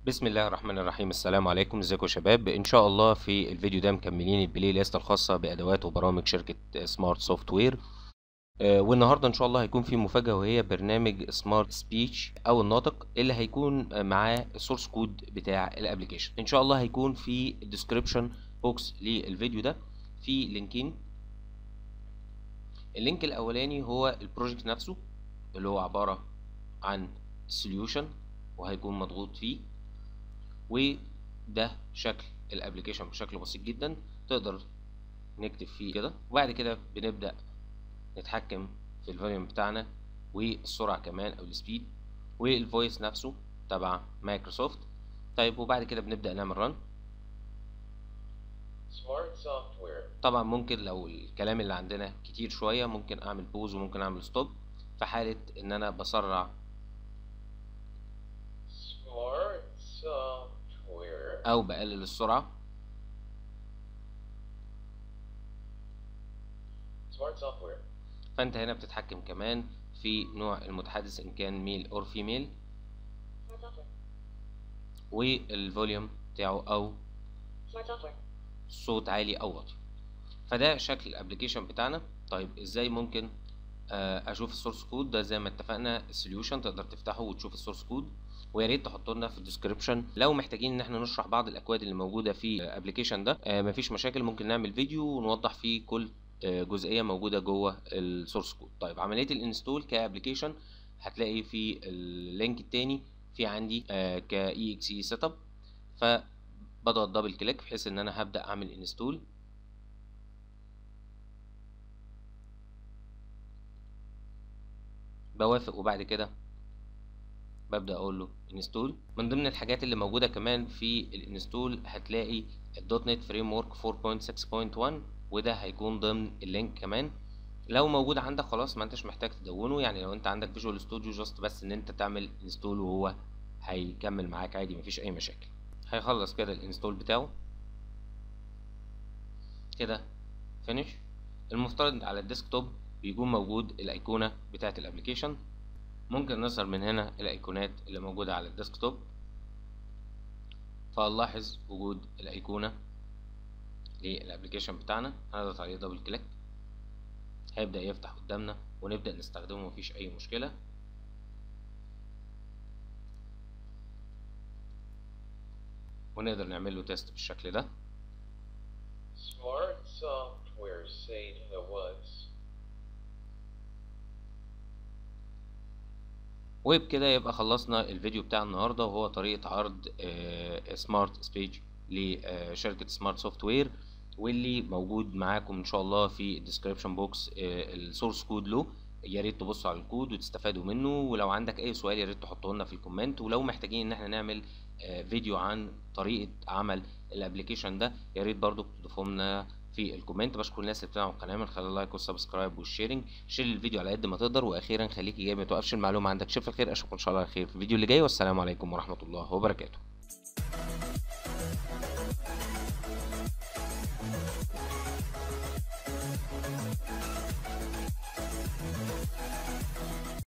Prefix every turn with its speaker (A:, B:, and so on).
A: بسم الله الرحمن الرحيم السلام عليكم ازيكم يا شباب ان شاء الله في الفيديو ده مكملين البلاي ليست الخاصه بادوات وبرامج شركه سمارت سوفت وير آه، والنهارده ان شاء الله هيكون في مفاجاه وهي برنامج سمارت سبيتش او الناطق اللي هيكون معاه السورس كود بتاع الابلكيشن ان شاء الله هيكون في الديسكريبشن بوكس للفيديو ده في لينكين اللينك الاولاني هو البروجكت نفسه اللي هو عباره عن سوليوشن وهيكون مضغوط فيه وده شكل الابلكيشن بشكل بسيط جدا تقدر نكتب فيه كده وبعد كده بنبدا نتحكم في الفوليوم بتاعنا والسرعه كمان او السبيد والفويس نفسه تبع مايكروسوفت طيب وبعد كده بنبدا نعمل رن
B: Smart software.
A: طبعا ممكن لو الكلام اللي عندنا كتير شويه ممكن اعمل بوز وممكن اعمل ستوب في حاله ان انا بسرع
B: Smart software.
A: او بقلل السرعه
B: Smart software.
A: فانت هنا بتتحكم كمان في نوع المتحدث ان كان ميل اور فيميل
C: Smart software.
A: والفوليوم بتاعه او
C: Smart software.
A: صوت عالي او واطي فده شكل الابلكيشن بتاعنا طيب ازاي ممكن آه، اشوف السورس كود ده زي ما اتفقنا السوليوشن تقدر تفتحه وتشوف السورس كود ويا ريت تحطوا لنا في الديسكربشن لو محتاجين ان احنا نشرح بعض الاكواد اللي موجوده في الابلكيشن ده آه، مفيش مشاكل ممكن نعمل فيديو ونوضح فيه كل آه، جزئيه موجوده جوه السورس كود طيب عمليه الانستول كابلكيشن هتلاقي في اللينك التاني في عندي ك اي اكس اي سيت اب فبضغط دبل كليك بحيث ان انا هبدا اعمل انستول بوافق وبعد كده ببدأ أقول له انستول من ضمن الحاجات اللي موجودة كمان في الانستول هتلاقي الدوت نت فريم ورك 4.6.1 وده هيكون ضمن اللينك كمان لو موجود عندك خلاص ما انتش محتاج تدونه يعني لو انت عندك فيجوال ستوديو جاست بس ان انت تعمل انستول وهو هيكمل معاك عادي مفيش اي مشاكل هيخلص كده الانستول بتاعه كده فينيش المفترض على الديسكتوب بيكون موجود الايقونه بتاعه الابلكيشن ممكن نظهر من هنا الايقونات اللي موجوده على الديسكتوب فنلاحظ وجود الايقونه للابلكيشن بتاعنا هنضغط عليه دبل كليك هيبدا يفتح قدامنا ونبدا نستخدمه مفيش اي مشكله ونقدر نعمل له تيست بالشكل ده
B: Smart software saying it was.
A: وبكده يبقى خلصنا الفيديو بتاع النهارده وهو طريقه عرض سمارت سبيج لشركه سمارت سوفت وير واللي موجود معاكم ان شاء الله في الديسكريبشن بوكس السورس كود له يا ريت تبصوا على الكود وتستفادوا منه ولو عندك اي سؤال يا ريت تحطه لنا في الكومنت ولو محتاجين ان احنا نعمل آه، فيديو عن طريقه عمل الابلكيشن ده يا ريت برضو تضيفوا لنا في الكومنت بشكر الناس اللي بتتابعوا القناه من خلال اللايك والسبسكرايب والشيرنج شير الفيديو على قد ما تقدر واخيرا خليك ايجابي ما توقفش المعلومه عندك شوف الخير اشوفكم ان شاء الله على خير في الفيديو اللي جاي والسلام عليكم ورحمه الله وبركاته